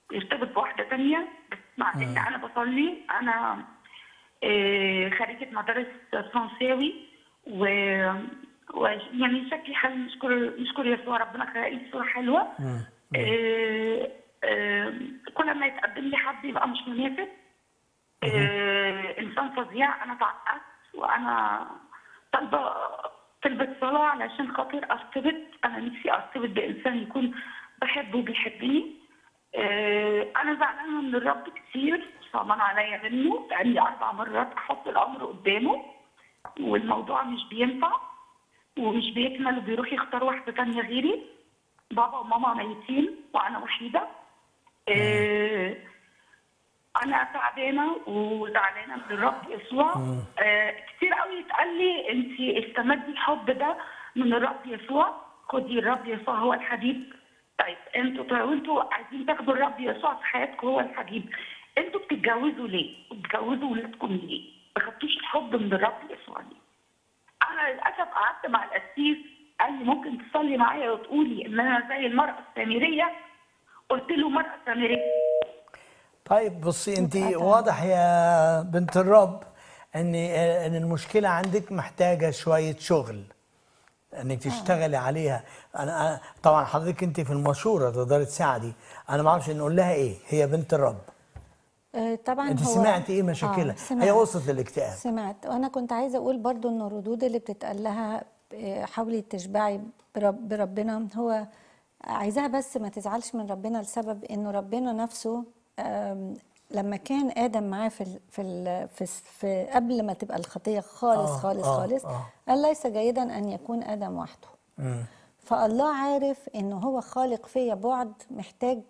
يرتبط بواحده تانية بس مع ان انا بصلي انا آه، خريجه مدارس فرنساوي و و- يعني شكلي حلو نشكر نشكر يسوع ربنا خلق لي صوره حلوه آه، آه، كل ما يتقدم لي حد يبقى مش مناسب آه، انسان فظيع انا تعقدت وانا طالبه طلبة صلاة علشان خاطر ارتبط انا نفسي ارتبط بانسان يكون بحبه وبيحبني آه، انا زعلانه من الرب كتير صعبان عليا منه بقالي اربع مرات احط الامر قدامه والموضوع مش بينفع ومش بيكمل وبيروح يختار واحده تانية غيري بابا وماما ميتين وانا وحيده آه، انا تعبانه وزعلانه من الرب يسوع آه كتير قوي يتقال لي انت استمدي الحب ده من الرب يسوع خدي الرب يسوع هو الحبيب طيب انتوا طيب انتوا عايزين تاخدوا الرب يسوع في حياتكم هو الحبيب انتوا بتتجوزوا ليه؟ وبتجوزوا ولادكم ليه؟ ما خدتوش الحب من الرب يسوع ليه؟ انا للاسف قعدت مع القسيس قال لي ممكن تصلي معايا وتقولي ان انا زي المراه السامريه قلت له مراه سامريه طيب بصي انت واضح يا بنت الرب ان ان المشكله عندك محتاجه شويه شغل انك تشتغلي عليها انا أنا- طبعا حضرتك انت في المشوره تقدري تساعدي انا ما اعرفش نقول لها ايه هي بنت الرب آه، طبعا انت هو سمعتي ايه آه، مشاكلها سمعت. هي وصلت للاكتئاب سمعت وانا كنت عايزه اقول برضو ان الردود اللي بتتقال لها آه، حاولي تشبعي برب بربنا هو عايزاها بس ما تزعلش من ربنا لسبب انه ربنا نفسه آم، لما كان ادم معاه في ال في ال في, الس- في قبل ما تبقى الخطيه خالص آه، خالص آه، خالص آه. قال ليس جيدا ان يكون ادم وحده فالله عارف انه هو خالق فيا بعد محتاج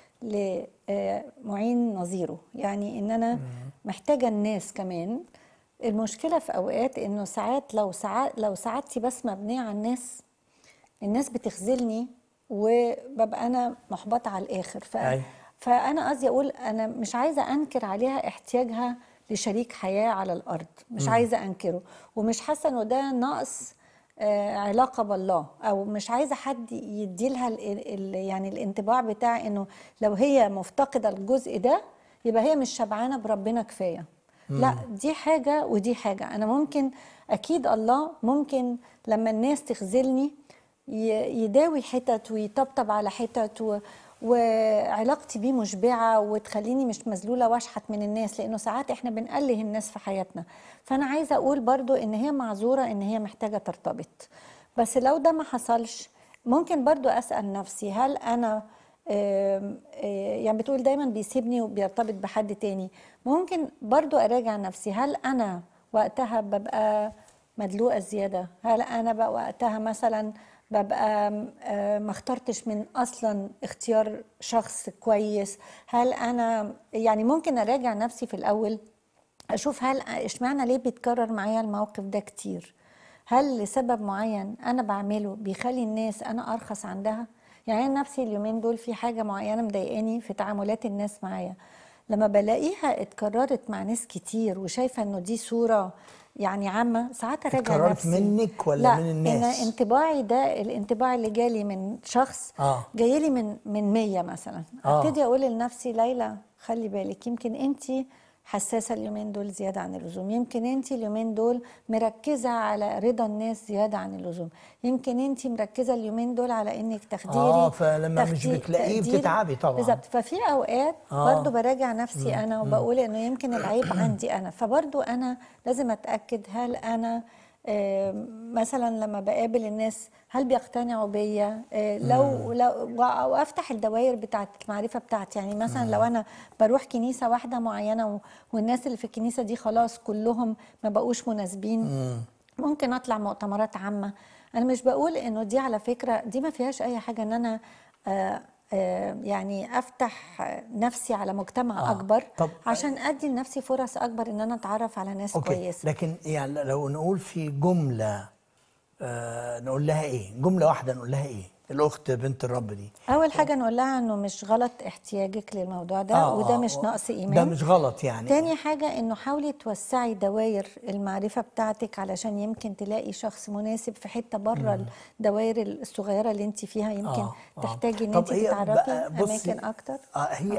لمعين نظيره يعني ان انا محتاجه الناس كمان المشكله في اوقات انه ساعات لو ساعات لو سعادتي بس مبنيه على الناس الناس بتخذلني وببقى انا محبطه على الاخر ف... أي. فانا قصدي اقول انا مش عايزه انكر عليها احتياجها لشريك حياه على الارض مش عايزه انكره ومش حاسه انه ده نقص آه، علاقه بالله او مش عايزه حد يديلها ال ال يعني الانطباع بتاع انه لو هي مفتقده الجزء ده يبقى هي مش شبعانه بربنا كفايه لا دي حاجه ودي حاجه انا ممكن اكيد الله ممكن لما الناس تخذلني ي- يداوي حتت ويطبطب على حتت و وعلاقتي بيه مشبعه وتخليني مش مذلوله واشحت من الناس لانه ساعات احنا بنقله الناس في حياتنا فانا عايزه اقول برضو ان هي معذوره ان هي محتاجه ترتبط بس لو ده ما حصلش ممكن برضو اسال نفسي هل انا آم، آه، يعني بتقول دايما بيسيبني وبيرتبط بحد تاني ممكن برضو اراجع نفسي هل انا وقتها ببقى مدلوقه زياده هل انا بقى وقتها مثلا ببقى م- آه، ما اخترتش من اصلا اختيار شخص كويس هل انا يعني ممكن اراجع نفسي في الاول اشوف هل اشمعنى ليه بيتكرر معايا الموقف ده كتير هل لسبب معين انا بعمله بيخلي الناس انا ارخص عندها يعني انا نفسي اليومين دول في حاجه معينه مضايقاني في تعاملات الناس معايا لما بلاقيها اتكررت مع ناس كتير وشايفه انه دي صوره يعني عامه ساعات اراجع اتكررت نفسي منك ولا لا من الناس؟ إن انطباعي ده الانطباع اللي جالي من شخص آه. جاي لي من من 100 مثلا آه. ابتدي اقول لنفسي ليلى خلي بالك يمكن انت حساسه اليومين دول زياده عن اللزوم يمكن انت اليومين دول مركزه على رضا الناس زياده عن اللزوم يمكن انت مركزه اليومين دول على انك تخديري آه، فلما مش تخدي- بتلاقيه تقديري. بتتعبي طبعاً. بالظبط ففي اوقات آه. برضو براجع نفسي انا وبقول انه يمكن العيب عندي انا فبرضو انا لازم اتاكد هل انا آه، مثلا لما بقابل الناس هل بيقتنعوا بيا آه، لو لو او افتح الدوائر بتاعت المعرفه بتاعتي يعني مثلا لو انا بروح كنيسه واحده معينه و- والناس اللي في الكنيسه دي خلاص كلهم ما بقوش مناسبين ممكن اطلع مؤتمرات عامه انا مش بقول انه دي على فكره دي ما فيهاش اي حاجه ان انا آه آه يعني افتح نفسي على مجتمع آه. آه. اكبر طب- عشان ادي لنفسي فرص اكبر ان انا اتعرف على ناس اوكي كويسه لكن يعني لو نقول في جمله آه نقول لها ايه جمله واحده نقول لها ايه الاخت بنت الرب دي اول حاجه نقول لها انه مش غلط احتياجك للموضوع ده آه، وده آه، مش آه. نقص ايمان ده مش غلط يعني تاني حاجة انه حاولي توسعي دوائر المعرفة بتاعتك علشان يمكن تلاقي شخص مناسب في حتة بره الدوائر الصغيرة اللي انت فيها يمكن آه، آه. تحتاجي ان طب انت هي تتعرفي بقى بصي، اماكن اكتر آه هي